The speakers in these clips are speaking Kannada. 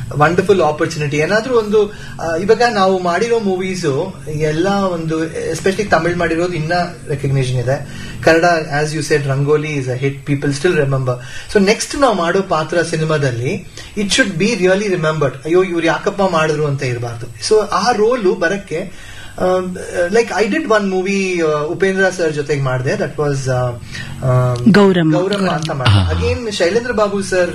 ವಂಡರ್ಫುಲ್ ಆಪರ್ಚುನಿಟಿ ಏನಾದ್ರೂ ಒಂದು ಆ, ಇವಾಗ ನಾವು ಮಾಡಿರೋ ಮೂವೀಸ್ ಎಲ್ಲ ಒಂದು ಎಸ್ಪೆಷಲಿ ತಮಿಳ್ ಮಾಡಿರೋದು ಇನ್ನ ರೆಕಗ್ನಿಷನ್ ಇದೆ Kannada as you said Rangoli is a hit people still remember so next ನಾವು ಮಾಡೋ ಪಾತ್ರ ಸಿನಿಮಾದಲ್ಲಿ it should be really remembered ಅಯ್ಯೋ ಇವ್ರು ಯಾಕಪ್ಪ ಮಾಡಿದ್ರು ಅಂತ ಇರಬಾರ್ದು ಸೊ ಆ ರೋಲು ಬರಕ್ಕೆ like I did one movie Upendra sir ಜೊತೆಗೆ ಮಾಡಿದೆ ದಟ್ ವಾಸ್ ಗೌರಮ್ಮ. ಗೌರಮ್ಮ ಅಂತ ಮಾಡಿದೆ again Shailendra Babu sir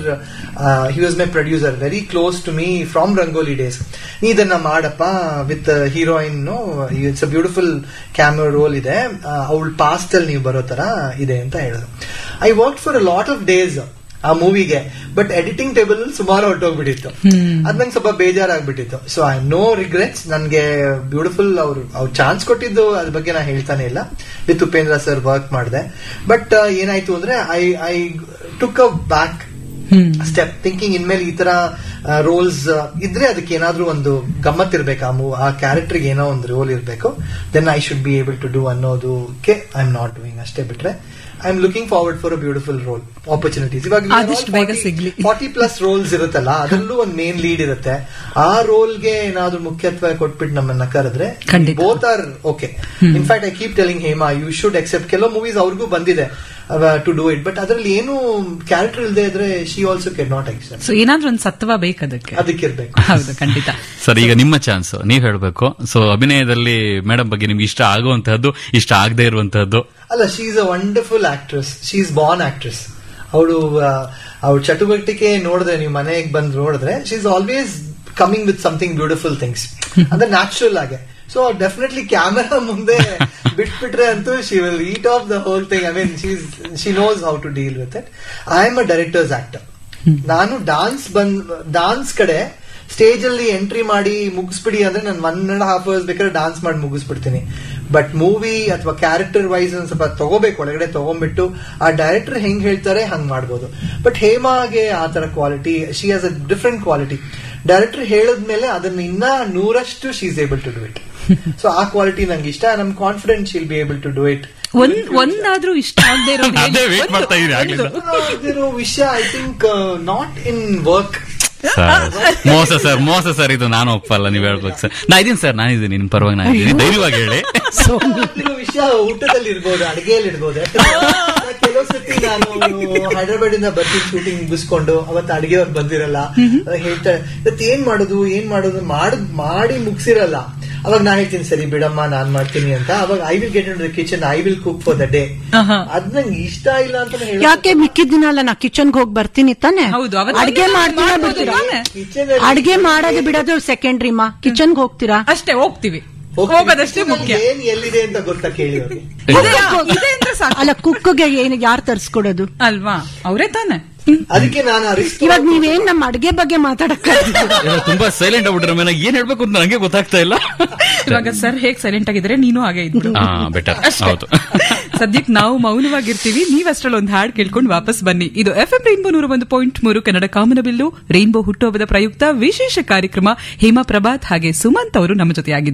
he was my producer very close to me from Rangoli days ನೀ ಇದನ್ನ ಮಾಡಪ್ಪ with heroine it's a beautiful camera role ಇದೆ ಅವಳ ಪಾಸ್ಟ್ ಅಲ್ಲಿ ನೀವು ಬರೋ ತರ ಇದೆ ಅಂತ ಹೇಳಿದ್ರು I work for a lot of days ಆ ಮೂವಿಗೆ ಬಟ್ ಎಡಿಟಿಂಗ್ ಟೇಬಲ್ ಸುಮಾರು ಹೊರಟೋಗ್ಬಿಟ್ಟಿತ್ತು ಅದ್ ನಂಗೆ ಸ್ವಲ್ಪ ಬೇಜಾರಾಗ್ಬಿಟ್ಟಿತ್ತು ಸೊ ಐ ನೋ ರಿಗ್ರೆಟ್ಸ್ ನನ್ಗೆ ಬ್ಯೂಟಿಫುಲ್ ಅವ್ರು ಅವ್ರು ಚಾನ್ಸ್ ಕೊಟ್ಟಿದ್ದು ಅದ್ರ ಬಗ್ಗೆ ನಾ ಹೇಳ್ತಾನೆ ಇಲ್ಲ ವಿತ್ ಉಪೇಂದ್ರ ಸರ್ ವರ್ಕ್ ಮಾಡಿದೆ ಬಟ್ ಏನಾಯ್ತು ಅಂದ್ರೆ I I took a back step thinking ಇನ್ಮೇಲೆ ಈ ತರ ರೋಲ್ಸ್ ಇದ್ರೆ ಅದಕ್ಕೆ ಏನಾದ್ರೂ ಒಂದು ಗಮ್ಮತ್ ಇರ್ಬೇಕು ಆ ಮೂವ್ ಆ ಕ್ಯಾರೆಕ್ಟರ್ಗೆ ಏನೋ ಒಂದು ರೋಲ್ ಇರಬೇಕು then I should be able to do ಅನ್ನೋದಕ್ಕೆ ಐ ಆಮ್ ನಾಟ್ ಡೂಯಿಂಗ್ ಅಷ್ಟೇ ಬಿಟ್ರೆ I am looking forward for a beautiful role opportunities ಆದಷ್ಟು ಬೇಗ ಸಿಗ್ಲಿ. ಫಾರ್ಟಿ ಪ್ಲಸ್ ರೋಲ್ಸ್ ಇರುತ್ತಲ್ಲ ಅದರಲ್ಲೂ ಒಂದು ಮೇನ್ ಲೀಡ್ ಇರುತ್ತೆ ಆ ರೋಲ್ಗೆ ಏನಾದ್ರೂ ಮುಖ್ಯತ್ವ ಕೊಟ್ಬಿಟ್ಟು ನಮ್ಮನ್ನ ಕರೆದ್ರೆ ಖಂಡಿತ. Both are okay in fact I keep telling Hema you should accept ಕೆಲವು ಮೂವೀಸ್ ಅವ್ರಿಗೂ ಬಂದಿದೆ ಟು ಡೂ ಇಟ್ ಬಟ್ ಅದ್ರಲ್ಲಿ ಏನು ಕ್ಯಾರೆಕ್ಟರ್ ಇಲ್ಲದೆ ಇದ್ರೆ she also can not accept so ಏನಾದ್ರೂ ಒಂದು ಸತ್ವ ಬೇಕು ಅದಕ್ಕೆ ಅದಕ್ಕಿರ್ಬೇಕು ಹೌದು ಖಂಡಿತ ಸರ್ ಈಗ ನಿಮ್ಮ ಚಾನ್ಸ್ ನೀವ್ ಹೇಳ್ಬೇಕು ಸೊ ಅಭಿನಯದಲ್ಲಿ ಮೇಡಮ್ ಬಗ್ಗೆ ನಿಮ್ಗೆ ಇಷ್ಟ ಆಗುವಂತಹದ್ದು ಇಷ್ಟ ಆಗದೆ ಇರುವಂತಹದ್ದು ಅಲ್ಲ she is a wonderful actress she is Born actress ಅವಳು ಅವ್ರ ಚಟುವಟಿಕೆ ನೋಡಿದ್ರೆ ನೀವು ಮನೆಗೆ ಬಂದು ನೋಡಿದ್ರೆ she is always coming with something beautiful things ಅಂದ್ರೆ ನ್ಯಾಚುರಲ್ ಆಗಿ ಸೊ ಡೆಫಿನೆಟ್ಲಿ ಕ್ಯಾಮೆರಾ ಮುಂದೆ ಬಿಟ್ಬಿಟ್ರೆ ಅಂತೂ she will heat of the whole thing I mean she nose how to deal with it I am a directors actor ನಾನು ಡಾನ್ಸ್ ಬಂದ್ ಡಾನ್ಸ್ ಕಡೆ ಸ್ಟೇಜ್ ಅಲ್ಲಿ ಎಂಟ್ರಿ ಮಾಡಿ ಮುಗಿಸ್ಬಿಡಿ ಅಂದ್ರೆ ನಾನು ಒನ್ ಅಂಡ್ ಹಾಫ್ ಅವರ್ಸ್ ಬೇಕಾದ್ರೆ ಡಾನ್ಸ್ ಮಾಡಿ ಮುಗಿಸ್ಬಿಡ್ತೀನಿ ಬಟ್ ಮೂವಿ ಅಥವಾ ಕ್ಯಾರೆಕ್ಟರ್ ವೈಸ್ ಒಂದ್ ಸ್ವಲ್ಪ ತಗೋಬೇಕು ಒಳಗಡೆ ತಗೊಂಡ್ಬಿಟ್ಟು ಆ ಡೈರೆಕ್ಟರ್ ಹೆಂಗ್ ಹೇಳ್ತಾರೆ ಹಂಗ್ ಮಾಡ್ಬೋದು ಬಟ್ ಹೇಮಾಗೆ ಆ ತರ quality she has a different quality director ಹೇಳಿದ್ಮೇಲೆ ಅದನ್ನ ಇನ್ನ ನೂರಷ್ಟು she is able to do it so ಆ ಕ್ವಾಲಿಟಿ ನಂಗೆ ಇಷ್ಟ ನಮ್ confident she'll be able to do it ಒಂದ್ ಒಂದಾದ್ರೂ ಇಷ್ಟ ಆಗದೆ ಇರೋ ಅದೇ ವೇಟ್ ಮಾಡ್ತಾ ಇದೀನಿ ಆಗ್ಲಿಲ್ಲ ಇದಿರೋ ವಿಷಯ I think not in work sir ಮೋಸ ಸರ್ ಮೋಸ ಸರ್ ಇದು ನಾನು ಒಪ್ಪಲ್ಲ ನೀವ್ ಹೇಳ್ಬೇಕು ಸರ್ ನಾ ಇದೀನಿ ಸರ್ ನಾನಿದ್ದೀನಿ ನಿಮ್ ಪರವಾಗಿ ನಾನು ಇದ್ದೀನಿ ಧೈರ್ಯವಾಗಿ ಹೇಳಿ ಇರೋ ವಿಷಯ ಊಟದಲ್ಲಿ ಇರ್ಬೋದು ಅಡಿಗೆಯಲ್ಲಿ ಇರ್ಬೋದು ಕೆಲವು ಸತಿ ನಾನು ಹೈದರಾಬಾದ್ ಇಂದ ಬರ್ತೀನಿ ಶೂಟಿಂಗ್ ಮುಗಿಸ್ಕೊಂಡು ಅವತ್ತು ಅಡಿಗೆಯವ್ರು ಬಂದಿರಲ್ಲ ಅವಾಗ ಹೇಳ್ತಾರೆ ಇವತ್ತು ಏನ್ ಮಾಡೋದು ಏನ್ ಮಾಡೋದು ಮಾಡ್ ಮಾಡಿ ಮುಗಿಸಿರಲ್ಲ ಅವಾಗ ನಾ ಹೇಳ್ತೀನಿ ಸರಿ ಬಿಡಮ್ಮ ನಾನ್ ಮಾಡ್ತೀನಿ ಅಂತ ಅವಾಗ I will get in the kitchen I will cook for the day ಆಹಾ. ಅದ್ ನಂಗೆ ಇಷ್ಟ ಇಲ್ಲ ಅಂತ ಹೇಳಿ ಯಾಕೆ ಮಿಕ್ಕಿದ ದಿನ ಅಲ್ಲ ನಾ ಕಿಚನ್ಗೆ ಹೋಗಿ ಬರ್ತೀನಿ ತಾನೆ ಹೌದು, ಅವತ್ತು ಅಡ್ಗೆ ಅಡ್ಗೆ ಮಾಡ್ತೀರಾ ಮಾಡ್ಬೋದು ಬಿಡ್ತೀರಾ ತಾನೆ? ಕಿಚನ್ ಅಡ್ಗೆ ಮಾಡೋದು ಬಿಡೋದು ಸೆಕೆಂಡ್ರಿ ಮಾ ಕಿಚನ್ಗೆ ಹೋಗ್ತೀರಾ ಅಷ್ಟೇ ಹೋಗ್ತೀವಿ ಹೋಗೋದಷ್ಟೇ ಮುಖ್ಯ ಏನ್ ಎಲ್ಲಿದೆ ಅಂತ ಗೊತ್ತಾ ಕೇಳಿ ಅವ್ರಿಗೆ ಇದೆ- ಇದೆ ಅಂದ್ರೆ ಸಾಕು ಅಲ್ಲ ಕುಕ್ಗೆ ಏನು ಯಾರು ತರ್ಸ್ಕೊಡೋದು ಅಲ್ವಾ ಅವರೇ ತಾನೆ ಅದಕ್ಕೆ ನಾನು ರಿಸ್ಕ್ ಇವಾಗ ನೀವೇನ್ ನಮ್ಮ ಅಡ್ಗೆ ಬಗ್ಗೆ ಮಾತಾಡಕ್ ಎಲ್ಲ ತುಂಬಾ ಸೈಲೆಂಟ್ ಆಗ್ಬಿಟ್ರೆ ಮೇಲೆ ಏನ್ ಹೇಳ್ಬೇಕು ಅಂತ ನಂಗೆ ಗೊತ್ತಾಗ್ತಾ ಇಲ್ಲ ಇವಾಗ ಸರ್ ಹೇಗ್ ಸೈಲೆಂಟ್ ಆಗಿದ್ರೆ ನೀನು ಹಾಗೆ ಇದ್ಬಿಡು ಹಾ ಬೆಟರ್ ಹೌದು ಸದ್ಯಕ್ಕೆ ನಾವು ಮೌನವಾಗಿರ್ತೀವಿ ನೀವ್ ಅಷ್ಟ್ರಲ್ಲಿ ಒಂದು ಹಾಡ್ ಕೇಳ್ಕೊಂಡು ವಾಪಸ್ ಬನ್ನಿ ಇದು ಎಫ್ ಎಂ ರೈನ್ಬೋ ನೂರ ಒಂದು ಪಾಯಿಂಟ್ ಮೂರು ಕನ್ನಡ ಕಾಮನಬಿಲ್ಲು ರೈನ್ಬೋ ಹುಟ್ಟುಹಬ್ಬದ ಪ್ರಯುಕ್ತ ವಿಶೇಷ ಕಾರ್ಯಕ್ರಮ ಹೇಮಾ ಪ್ರಭಾತ್ ಹಾಗೆ ಸುಮಂತ್ ಅವರು ನಮ್ಮ ಜೊತೆಯಾಗಿದ್ದಾರೆ